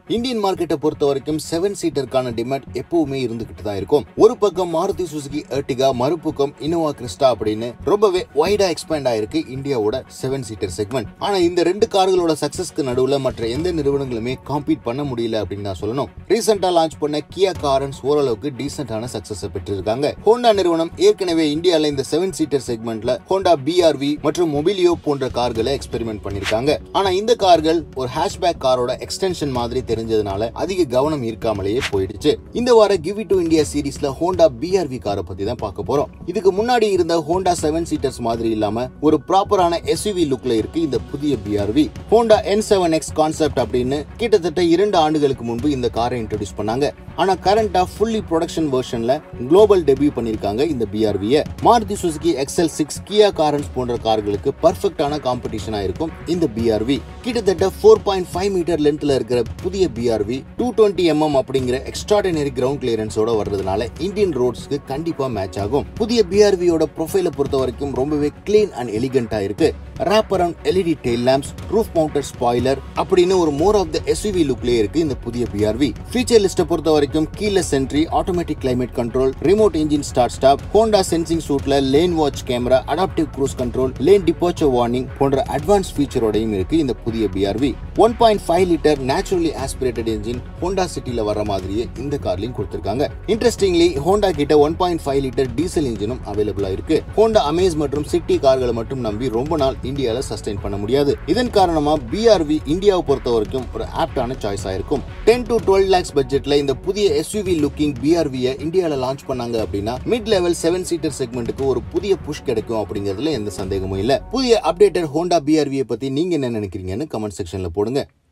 Indian மார்க்கெட்டை பொறுத்த வரைக்கும் செவன் சீட்டருக்கான டிமாண்ட் எப்பவுமே இருந்துகிட்டு தான் இருக்கும் ஒரு பக்கம் மாருதி சுசுகி எர்டிகா மறுபக்கம் இனோவா கிறிஸ்டா அப்படின்னு ரொம்பவே வைடா எக்ஸ்பேண்ட் ஆயிருக்கு இந்தியாவோட செவன் சீட்டர் செக்மெண்ட் ஆனா இந்த ரெண்டு கார்களோட சக்சஸ்க்கு நடுவுல மற்ற எந்த நிறுவனங்களுமே காம்பீட் பண்ண முடியல அப்படின்னு தான் சொல்லணும் ரீசெண்டா லான்ச் பண்ண கியா காரன்ஸ் ஓரளவுக்கு டீசென்டான சக்சஸ் பெற்றிருக்காங்க ஹோண்டா நிறுவனம் ஏற்கனவே இந்தியால இந்த செவன் சீட்டர் செக்மெண்ட்ல ஹோண்டா பிஆர்வி மற்றும் மொபிலியோ போன்ற கார்களை எக்ஸ்பெரிமெண்ட் பண்ணிருக்காங்க ஆனா இந்த கார்கள் ஒரு ஹேஷ்பேக் காரோட எக்ஸ்டென்ஷன் மாதிரி தெரிஞ்சதுனால அதிக கவனம் ஈர்க்காமலேயே போயிடுச்சு இந்த வார கிவ் டு இந்தியா சீரீஸ்ல ஹோண்டா பிஆர்வி காரை பத்தி தான் பார்க்க போறோம் இதுக்கு முன்னாடி இருந்த ஹோண்டா செவன் சீட்டர்ஸ் மாதிரி இல்லாம ஒரு ப்ராப்பரான எஸ்யூவி லுக்ல இருக்கு இந்த புதிய BRV Honda N seven X concept அப்படின்னு கிட்டத்தட்ட இரண்டு ஆண்டுகளுக்கு முன்பு இந்த காரை இன்ட்ரடியூஸ் பண்ணாங்க ஆனா கரண்டா ஃபுல்லி ப்ரொடக்ஷன் வெர்ஷன்ல குளோபல் டெபியூ பண்ணிருக்காங்க இந்த பிஆர்விய Maruti Suzuki XL six Kia Carens போன்ற கார்களுக்கு பர்ஃபெக்டான காம்படிஷனா இருக்கும் இந்த பிஆர்வி கிட்டத்தட்ட ஃபோர் பாயிண்ட் ஃபைவ் மீட்டர் லென்த்ல இருக்கிற புதிய பிஆர்வி டூ டுவெண்ட்டி எம்எம் அப்படிங்கிற எக்ஸ்ட்ராடினரி கிரவுண்ட் கிளியரன்ஸோட வர்றதுனால இந்தியன் ரோட்ஸ்க்கு கண்டிப்பா மேட்ச் ஆகும் புதிய பிஆர்வியோட ப்ரொஃபைலை பொறுத்த வரைக்கும் ரொம்பவே கிளீன் அண்ட் எலிகண்டா இருக்கு wrap around LED tail lamps roof mounted spoiler அப்படின்னு ஒரு மோர் ஆஃப் த எஸ்யூவி லுக்லயே இருக்கு இந்த புதிய பிஆர்வி ஃபீச்சர் லிஸ்ட்டை பொறுத்த வரைக்கும் keyless entry automatic climate control remote engine start stop Honda sensing சூட்ல lane watch camera adaptive cruise control lane departure warning போன்ற அட்வான்ஸ் ஃபீச்சரோடையும் இருக்கு இந்த புதிய BRV one point five litre naturally aspirated engine Honda சிட்டில வர மாதிரியே இந்த கார்லையும் கொடுத்திருக்காங்க இன்ட்ரெஸ்டிங்லி ஹோண்டா கிட்ட one point five litre diesel இன்ஜினும் அவைலபிளா இருக்கு ஹோண்டா அமேஸ் மற்றும் சிட்டி கார்களை மட்டும் நம்பி ரொம்ப நாள் இந்தியால சஸ்டைன் பண்ண முடியாது இதன் காரணமா பிஆர்வி இந்தியாவை பொறுத்த வரைக்கும் ஒரு ஆப்டான சாய்ஸ் ஆயிருக்கும் டென் டு டுவெல் லேக்ஸ் பட்ஜெட்ல இந்த புதிய எஸ்யூவி லுக்கிங் பிஆர்வியை இந்தியால லான்ச் பண்ணாங்க அப்படின்னா மிட் லெவல் செவன் சீட்டர் செக்மெண்ட்டுக்கு ஒரு புதிய புஷ் கிடைக்கும் அப்படிங்கிறதுல எந்த சந்தேகமும் இல்ல புதிய அப்டேட்டட் ஹோண்டா பிஆர்வியை பத்தி நீங்க என்ன நினைக்கிறீங்கன்னு கமெண்ட் செக்ஷன்ல போடுங்க